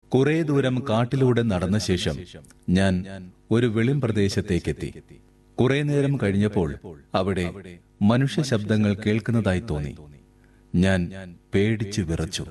കുറെ ദൂരം കാട്ടിലൂടെ നടന്ന ശേഷം ഞാൻ ഒരു വെളിം പ്രദേശത്തേക്കെത്തി കുറെ നേരം കഴിഞ്ഞപ്പോൾ അവിടെ മനുഷ്യ ശബ്ദങ്ങൾ കേൾക്കുന്നതായി തോന്നി ഞാൻ പേടിച്ചു വിറച്ചു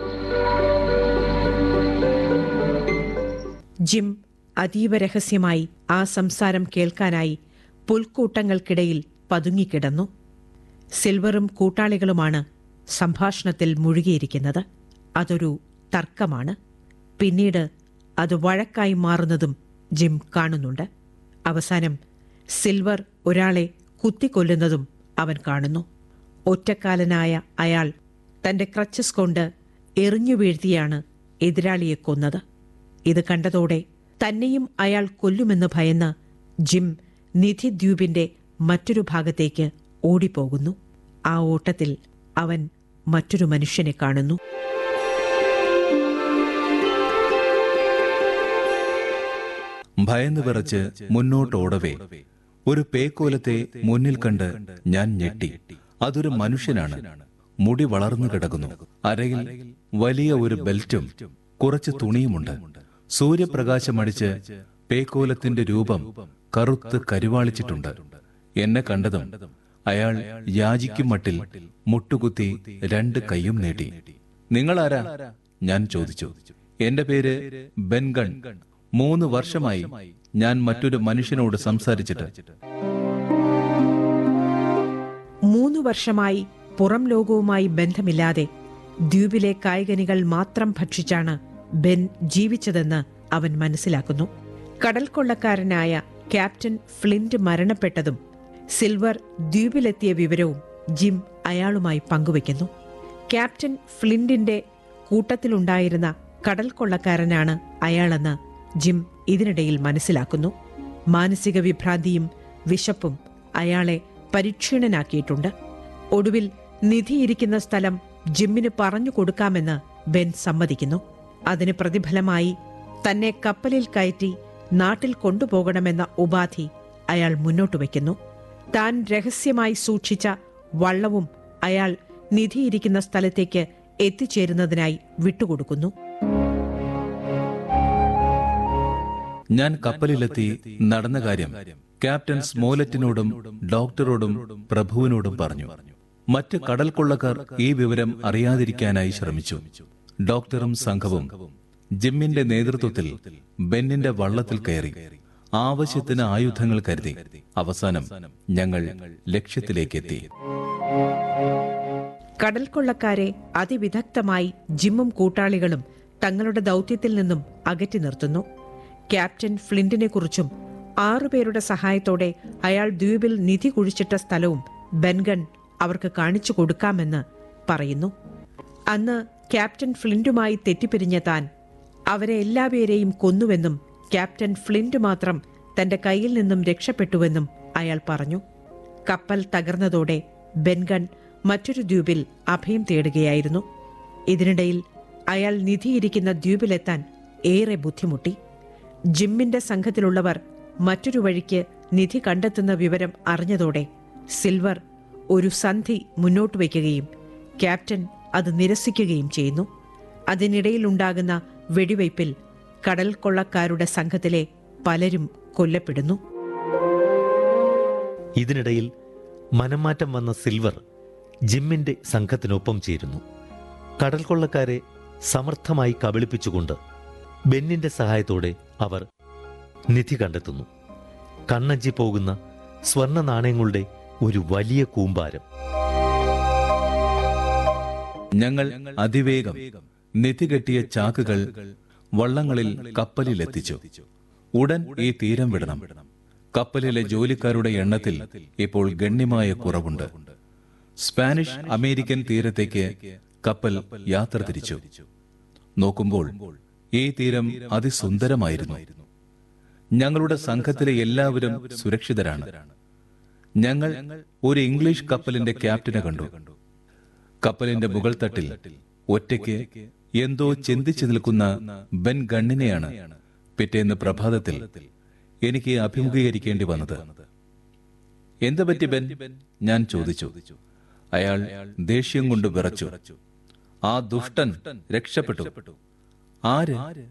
ജിം അതീവ രഹസ്യമായി ആ സംസാരം കേൾക്കാനായി പുൽക്കൂട്ടങ്ങൾക്കിടയിൽ പതുങ്ങിക്കിടന്നു സിൽവറും കൂട്ടാളികളുമാണ് സംഭാഷണത്തിൽ മുഴുകിയിരിക്കുന്നത് അതൊരു തർക്കമാണ് പിന്നീട് അത് വഴക്കായി മാറുന്നതും ജിം കാണുന്നുണ്ട് അവസാനം സിൽവർ ഒരാളെ കുത്തിക്കൊല്ലുന്നതും അവൻ കാണുന്നു ഒറ്റക്കാലനായ അയാൾ തന്റെ ക്രച്ചസ് കൊണ്ട് എറിഞ്ഞു വീഴ്ത്തിയാണ് എതിരാളിയെ കൊന്നത് ഇത് കണ്ടതോടെ തന്നെയും അയാൾ കൊല്ലുമെന്ന് ഭയന്ന് ജിം നിധിദ്വീപിന്റെ മറ്റൊരു ഭാഗത്തേക്ക് ഓടിപ്പോകുന്നു ആ ഓട്ടത്തിൽ അവൻ മറ്റൊരു മനുഷ്യനെ കാണുന്നു ഭയന്ന് വിറച്ച് മുന്നോട്ടോടവേ ഒരു പേക്കോലത്തെ മുന്നിൽ കണ്ട് ഞാൻ ഞെട്ടി അതൊരു മനുഷ്യനാണ് മുടി വളർന്നു കിടക്കുന്നു അരയിൽ വലിയ ഒരു ബെൽറ്റും കുറച്ച് തുണിയുമുണ്ട് സൂര്യപ്രകാശമടിച്ച് പേക്കോലത്തിന്റെ രൂപം കറുത്ത് കരുവാളിച്ചിട്ടുണ്ട് എന്നെ കണ്ടതും അയാൾ യാചിക്കും മട്ടിൽ മുട്ടുകുത്തി രണ്ട് കൈയും നീട്ടി നിങ്ങളാരാ ഞാൻ ചോദിച്ചു എന്റെ പേര് ബെൻഗൺ മൂന്ന് വർഷമായി ഞാൻ മറ്റൊരു മനുഷ്യനോട് സംസാരിച്ചിട്ട് മൂന്നു വർഷമായി പുറം ലോകവുമായി ബന്ധമില്ലാതെ ദ്വീപിലെ കായികനികൾ മാത്രം ഭക്ഷിച്ചാണ് ബെൻ ജീവിച്ചതെന്ന് അവൻ മനസ്സിലാക്കുന്നു കടൽ കൊള്ളക്കാരനായ ക്യാപ്റ്റൻ ഫ്ലിന്റ് മരണപ്പെട്ടതും സിൽവർ ദ്വീപിലെത്തിയ വിവരവും ജിം അയാളുമായി പങ്കുവയ്ക്കുന്നു ക്യാപ്റ്റൻ ഫ്ലിന്റിന്റെ കൂട്ടത്തിലുണ്ടായിരുന്ന കടൽ കൊള്ളക്കാരനാണ് അയാളെന്ന് ജിം ഇതിനിടയിൽ മനസ്സിലാക്കുന്നു മാനസിക വിഭ്രാന്തിയും വിശപ്പും അയാളെ പരിക്ഷീണനാക്കിയിട്ടുണ്ട് ഒടുവിൽ നിധിയിരിക്കുന്ന സ്ഥലം ജിമ്മിന് പറഞ്ഞു കൊടുക്കാമെന്ന് ബെൻ സമ്മതിക്കുന്നു അതിന് പ്രതിഫലമായി തന്നെ കപ്പലിൽ കയറ്റി നാട്ടിൽ കൊണ്ടുപോകണമെന്ന ഉപാധി അയാൾ മുന്നോട്ട് വയ്ക്കുന്നു താൻ രഹസ്യമായി സൂക്ഷിച്ച വള്ളവും അയാൾ നിധിയിരിക്കുന്ന സ്ഥലത്തേക്ക് എത്തിച്ചേരുന്നതിനായി വിട്ടുകൊടുക്കുന്നു ഞാൻ കപ്പലിലെത്തി നടന്ന കാര്യം ക്യാപ്റ്റൻ സ്മോലറ്റിനോടും ഡോക്ടറോടും പ്രഭുവിനോടും പറഞ്ഞു മറ്റ് കടൽ കൊള്ളക്കാർ ഈ വിവരം അറിയാതിരിക്കാനായി ശ്രമിച്ചു ഡോക്ടറും സംഘവും ജിമ്മിന്റെ നേതൃത്വത്തിൽ ബെന്നിന്റെ വള്ളത്തിൽ കയറി ആവശ്യത്തിന് ആയുധങ്ങൾ കരുതി അവസാനം ഞങ്ങൾ ലക്ഷ്യത്തിലേക്കെത്തി കടൽ കൊള്ളക്കാരെ അതിവിദഗ്ധമായി ജിമ്മും കൂട്ടാളികളും തങ്ങളുടെ ദൗത്യത്തിൽ നിന്നും അകറ്റി നിർത്തുന്നു ക്യാപ്റ്റൻ ഫ്ലിന്റിനെ കുറിച്ചും ആറുപേരുടെ സഹായത്തോടെ അയാൾ ദ്വീപിൽ നിധി കുഴിച്ചിട്ട സ്ഥലവും ബെൻഗൺ അവർക്ക് കാണിച്ചു കൊടുക്കാമെന്ന് പറയുന്നു അന്ന് ക്യാപ്റ്റൻ ഫ്ലിന്റുമായി തെറ്റിപ്പിരിഞ്ഞ താൻ അവരെ എല്ലാപേരെയും കൊന്നുവെന്നും ക്യാപ്റ്റൻ ഫ്ലിന്റ് മാത്രം തന്റെ കയ്യിൽ നിന്നും രക്ഷപ്പെട്ടുവെന്നും അയാൾ പറഞ്ഞു കപ്പൽ തകർന്നതോടെ ബെൻഗൺ മറ്റൊരു ദ്വീപിൽ അഭയം തേടുകയായിരുന്നു ഇതിനിടയിൽ അയാൾ നിധിയിരിക്കുന്ന ദ്വീപിലെത്താൻ ഏറെ ബുദ്ധിമുട്ടി ജിമ്മിന്റെ സംഘത്തിലുള്ളവർ മറ്റൊരു വഴിക്ക് നിധി കണ്ടെത്തുന്ന വിവരം അറിഞ്ഞതോടെ സിൽവർ ഒരു സന്ധി മുന്നോട്ട് വയ്ക്കുകയും ക്യാപ്റ്റൻ അത് നിരസിക്കുകയും ചെയ്യുന്നു അതിനിടയിലുണ്ടാകുന്ന വെടിവയ്പിൽ കടൽ കൊള്ളക്കാരുടെ സംഘത്തിലെ പലരും കൊല്ലപ്പെടുന്നു ഇതിനിടയിൽ മനംമാറ്റം വന്ന സിൽവർ ജിമ്മിന്റെ സംഘത്തിനൊപ്പം ചേരുന്നു കടൽ കൊള്ളക്കാരെ സമർത്ഥമായി കബളിപ്പിച്ചുകൊണ്ട് ബെന്നിന്റെ സഹായത്തോടെ അവർ നിധി കണ്ടെത്തുന്നു കണ്ണഞ്ചി പോകുന്ന സ്വർണ്ണ നാണയങ്ങളുടെ ഒരു വലിയ കൂമ്പാരം ഞങ്ങൾ അതിവേഗം നിധി കെട്ടിയ ചാക്കുകൾ വള്ളങ്ങളിൽ കപ്പലിലെത്തിച്ചു ഉടൻ ഈ തീരം വിടണം കപ്പലിലെ ജോലിക്കാരുടെ എണ്ണത്തിൽ ഇപ്പോൾ ഗണ്യമായ കുറവുണ്ട് സ്പാനിഷ് അമേരിക്കൻ തീരത്തേക്ക് കപ്പൽ യാത്ര തിരിച്ചു നോക്കുമ്പോൾ ഈ തീരം അതിസുന്ദരമായിരുന്നു ഞങ്ങളുടെ സംഘത്തിലെ എല്ലാവരും സുരക്ഷിതരാണ് ഞങ്ങൾ ഒരു ഇംഗ്ലീഷ് കപ്പലിന്റെ ക്യാപ്റ്റനെ കണ്ടു കപ്പലിന്റെ മുകൾ തട്ടിൽ ഒറ്റയ്ക്ക് എന്തോ ചിന്തിച്ചു നിൽക്കുന്ന ബെൻ ഗണ്ണിനെയാണ് പിറ്റേന്ന് പ്രഭാതത്തിൽ എനിക്ക് അഭിമുഖീകരിക്കേണ്ടി വന്നത് എന്ത് പറ്റി ബെൻ ഞാൻ ചോദിച്ചു അയാൾ ദേഷ്യം കൊണ്ട് വിറച്ചു ആ ദുഷ്ടൻ രക്ഷപ്പെട്ടു ആര്